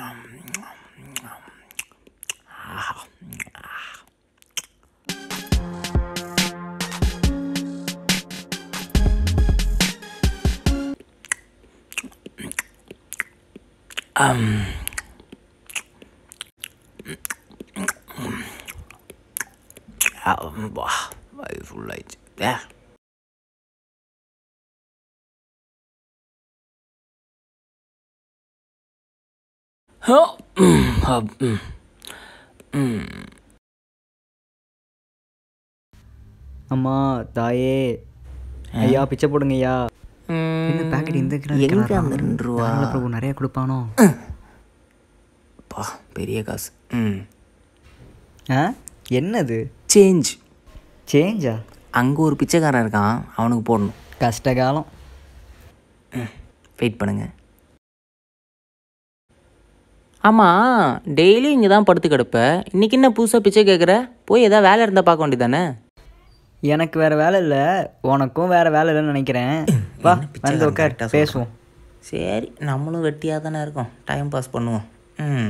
வா வயிறு ஃபுல்லாயிடுச்சு ஏ ஹோ, ம், அப், ம், ம். அம்மா தாயே ஐயா பிச்சை போடுங்க ஐயா என்ன பேக்கெட் இந்த எங்க அந்த ரெண்டு ரூபா பிரபு நிறைய கொடுப்பானோ பா பெரிய காசு ம் ஆ என்னது சேஞ்ச் சேஞ்சா அங்கே ஒரு பிச்சைக்காரன் இருக்கான் அவனுக்கு போடணும் கஷ்டகாலம் வெயிட் பண்ணுங்க ஆமாம் டெய்லி இங்கே தான் படுத்து கிடப்ப இன்னைக்கு என்ன புதுசாக பிச்சை கேட்குற போய் ஏதாவது வேலை இருந்தால் பார்க்க வேண்டியதானே எனக்கு வேற வேலை இல்லை உனக்கும் வேற வேலை இல்லைன்னு நினைக்கிறேன் வா வந்து உட்கார் பேசுவோம் சரி நம்மளும் வெட்டியாக தானே இருக்கோம் டைம் பாஸ் பண்ணுவோம் ம்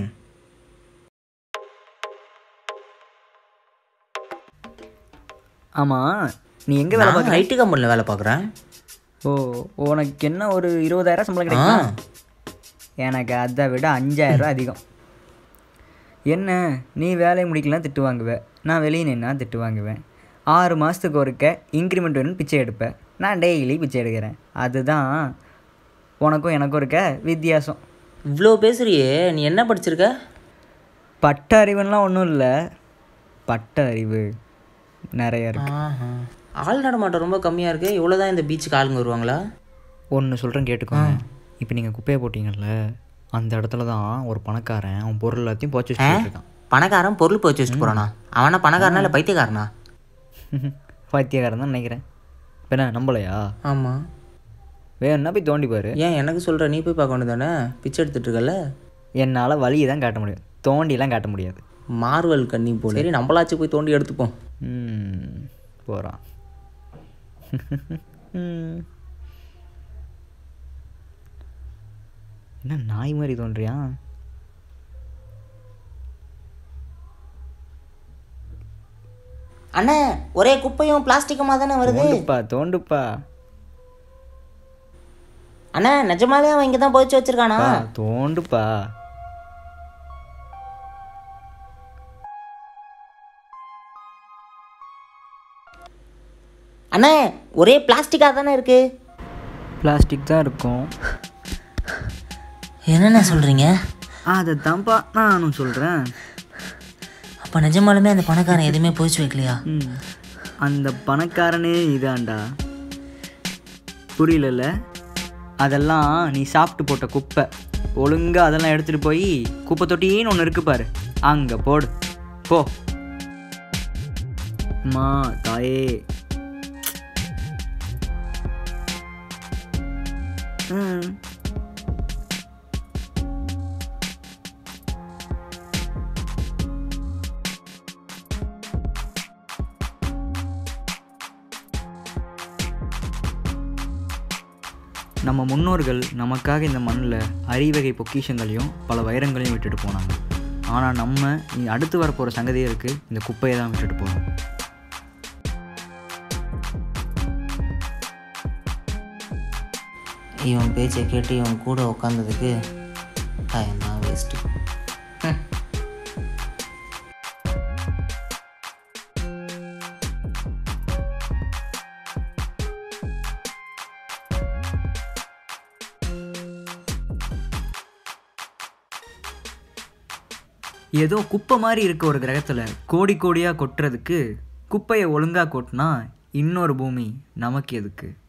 ஆமாம் நீ எங்கே வேலை நான் ஐடி கம்பெனியில் வேலை பார்க்குறேன் ஓ உனக்கு என்ன ஒரு இருபதாயிரம் சம்பளம் கிடைக்குமா எனக்கு அதை விட அஞ்சாயிரம் ரூபாய் அதிகம் என்ன நீ வேலையை முடிக்கலாம் திட்டு வாங்குவேன் நான் வெளியே நின்னா திட்டு வாங்குவேன் ஆறு மாதத்துக்கு ஒருக்க இன்க்ரிமெண்ட் வேணும்னு பிச்சை எடுப்பேன் நான் டெய்லி பிச்சை எடுக்கிறேன் அதுதான் உனக்கும் எனக்கும் இருக்க வித்தியாசம் இவ்வளோ பேசுறியே நீ என்ன படிச்சிருக்க பட்ட அறிவுலாம் ஒன்றும் இல்லை பட்ட அறிவு நிறைய இருக்கு ஆஹா. ஆள் நடமாட்டம் ரொம்ப கம்மியாக இருக்கு இவ்வளோ தான் இந்த பீச்சுக்கு ஆளுங்க வருவாங்களா ஒன்று சொல்கிறேன் கேட்டுக்கோங்க இப்போ நீங்கள் குப்பையை போட்டீங்கல்ல அந்த இடத்துல தான் ஒரு பணக்காரன் அவன் பொருள் எல்லாத்தையும் போச்சு வச்சுட்டு இருக்கான் பணக்காரன் பொருள் போச்சு வச்சுட்டு போகிறானா அவனா பணக்காரனா இல்லை பைத்தியக்காரனா பைத்தியக்காரன் தான் நினைக்கிறேன் இப்போ என்ன நம்பலையா ஆமாம் வேணும்னா போய் தோண்டி பாரு ஏன் எனக்கு சொல்கிற நீ போய் பார்க்க வேண்டியதானே பிச்சை எடுத்துட்டு இருக்கல என்னால் வழியை தான் காட்ட முடியும் தோண்டிலாம் காட்ட முடியாது மார்வல் கண்ணி போல சரி நம்மளாச்சும் போய் தோண்டி எடுத்துப்போம் ம் போகிறான் என்ன நாய் மாதிரி தோன்றியா அண்ணே ஒரே குப்பையும் பிளாஸ்டிக்குமா தானே வருது தோண்டுப்பா தோண்டுப்பா அண்ணா நிஜமாலே அவன் இங்கே தான் போச்சு வச்சிருக்கானா பா, தோண்டுப்பா அண்ணே ஒரே பிளாஸ்டிக்காக தானே இருக்கு பிளாஸ்டிக் தான் இருக்கும் என்னண்ணே சொல்கிறீங்க அதை தான்ப்பா நானும் சொல்கிறேன் அப்போ நிஜமாலுமே அந்த பணக்காரன் எதுவுமே போச்சு வைக்கலையா ம் அந்த பணக்காரனே இதாண்டா புரியலல்ல அதெல்லாம் நீ சாப்பிட்டு போட்ட குப்பை ஒழுங்கா அதெல்லாம் எடுத்துகிட்டு போய் குப்பை தொட்டின்னு ஒன்று இருக்கு பாரு அங்கே போடு போ அம்மா தாயே ம் நம்ம முன்னோர்கள் நமக்காக இந்த மண்ணில் அரிவகை பொக்கிஷங்களையும் பல வைரங்களையும் விட்டுட்டு போனாங்க ஆனால் நம்ம இனி அடுத்து வரப்போகிற சங்கதியருக்கு இந்த குப்பையை தான் விட்டுட்டு போகிறோம் இவன் பேச்சை கேட்டு இவன் கூட உட்காந்ததுக்கு டைம் தான் வேஸ்ட்டு ஏதோ குப்பை மாதிரி இருக்க ஒரு கிரகத்தில் கோடி கோடியாக கொட்டுறதுக்கு குப்பையை ஒழுங்காக கொட்டினா இன்னொரு பூமி நமக்கு எதுக்கு